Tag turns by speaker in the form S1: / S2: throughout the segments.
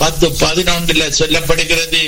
S1: பத்து பதினொன்றுல சொல்லப்படுகிறது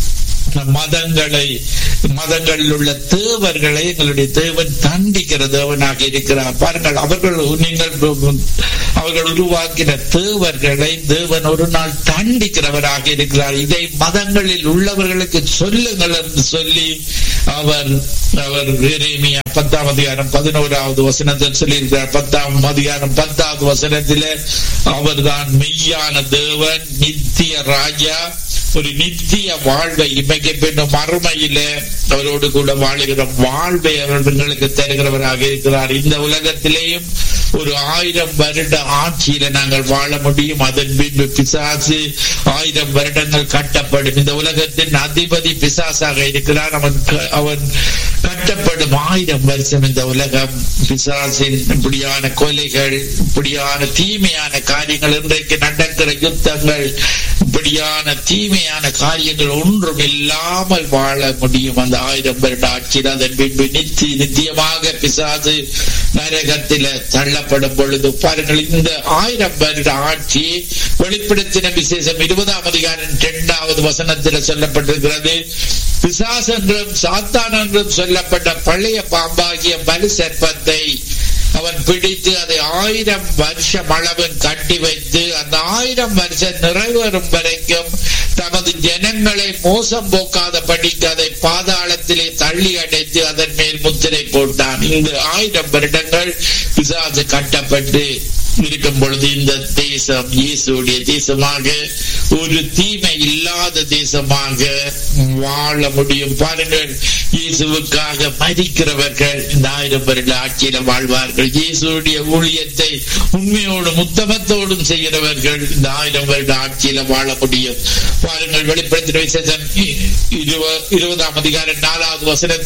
S1: மதங்களை மதங்களில் உள்ள தேவர்களை எங்களுடைய தேவன் தண்டிக்கிற தேவனாக இருக்கிறார் பாருங்கள் அவர்கள் நீங்கள் அவர்கள் உருவாக்கின தேவர்களை தேவன் ஒரு நாள் தண்டிக்கிறவராக இருக்கிறார் இதை மதங்களில் உள்ளவர்களுக்கு சொல்லுங்கள் என்று சொல்லி அவர் அவர் எரேமியா பத்தாம் அதிகாரம் பதினோராவது வசனத்தில் சொல்லியிருக்கிறார் பத்தாம் அதிகாரம் பத்தாவது வசனத்திலே அவர்தான் மெய்யான தேவன் நித்திய ராஜா ஒரு நித்திய வாழ்வை இமைக்க பெண்ணும் மறுமையிலே அவரோடு கூட வாழுகிற வாழ்வை அவர்களுக்கு தருகிறவராக இருக்கிறார் இந்த உலகத்திலேயும் ஒரு ஆயிரம் வருட ஆட்சியில நாங்கள் வாழ முடியும் அதன் பின்பு பிசாசு ஆயிரம் வருடங்கள் கட்டப்படும் இந்த உலகத்தின் அதிபதி பிசாசாக இருக்கிறார் அவன் அவன் கட்டப்படும் ஆயிரம் வருஷம் இந்த உலகம் பிசாசின் இப்படியான கொலைகள் இப்படியான தீமையான காரியங்கள் இன்றைக்கு நடக்கிற யுத்தங்கள் இப்படியான தீமையான காரியங்கள் ஒன்றும் இல்லாமல் வாழ முடியும் அந்த ஆயிரம் வருட ஆட்சியில் அதன் பின்பு நித்தி நித்தியமாக பிசாசு நரகத்தில தள்ளப்படும் பொழுது பாருங்கள் இந்த ஆயிரம் வருட ஆட்சி வெளிப்படுத்தின விசேஷம் இருபதாம் அதிகாரம் இரண்டாவது வசனத்தில் சொல்லப்பட்டிருக்கிறது பிசாஸ் என்றும் சாத்தான் என்றும் சொல்லப்பட்ட பழைய பாம்பாகிய பலி சர்ப்பத்தை அவன் பிடித்து அதை ஆயிரம் வருஷம் அளவில் கட்டி வைத்து அந்த ஆயிரம் வருஷம் நிறைவேறும் வரைக்கும் தமது ஜனங்களை மோசம் போக்காத படிக்கு அதை பாதாளத்திலே தள்ளி அடைத்து அதன் மேல் முத்திரை போட்டான் இந்த ஆயிரம் வருடங்கள் பிசாசு கட்டப்பட்டு இருக்கும் பொழுது இந்த தேசம் இயேசுடைய தேசமாக ஒரு தீமை இல்லாத தேசமாக வாழ முடியும் பாருங்கள் இயேசுவுக்காக மதிக்கிறவர்கள் இந்த ஆயிரம் வருட ஆட்சியில வாழ்வார்கள் இயேசுடைய ஊழியத்தை உண்மையோடும் உத்தமத்தோடும் செய்கிறவர்கள் இந்த ஆயிரம் வருட ஆட்சியில வாழ முடியும் பாருங்கள் வெளிப்படுத்தின விசேஷம் இருபதாம் அதிகாரம் நாலாவது வசனத்தில்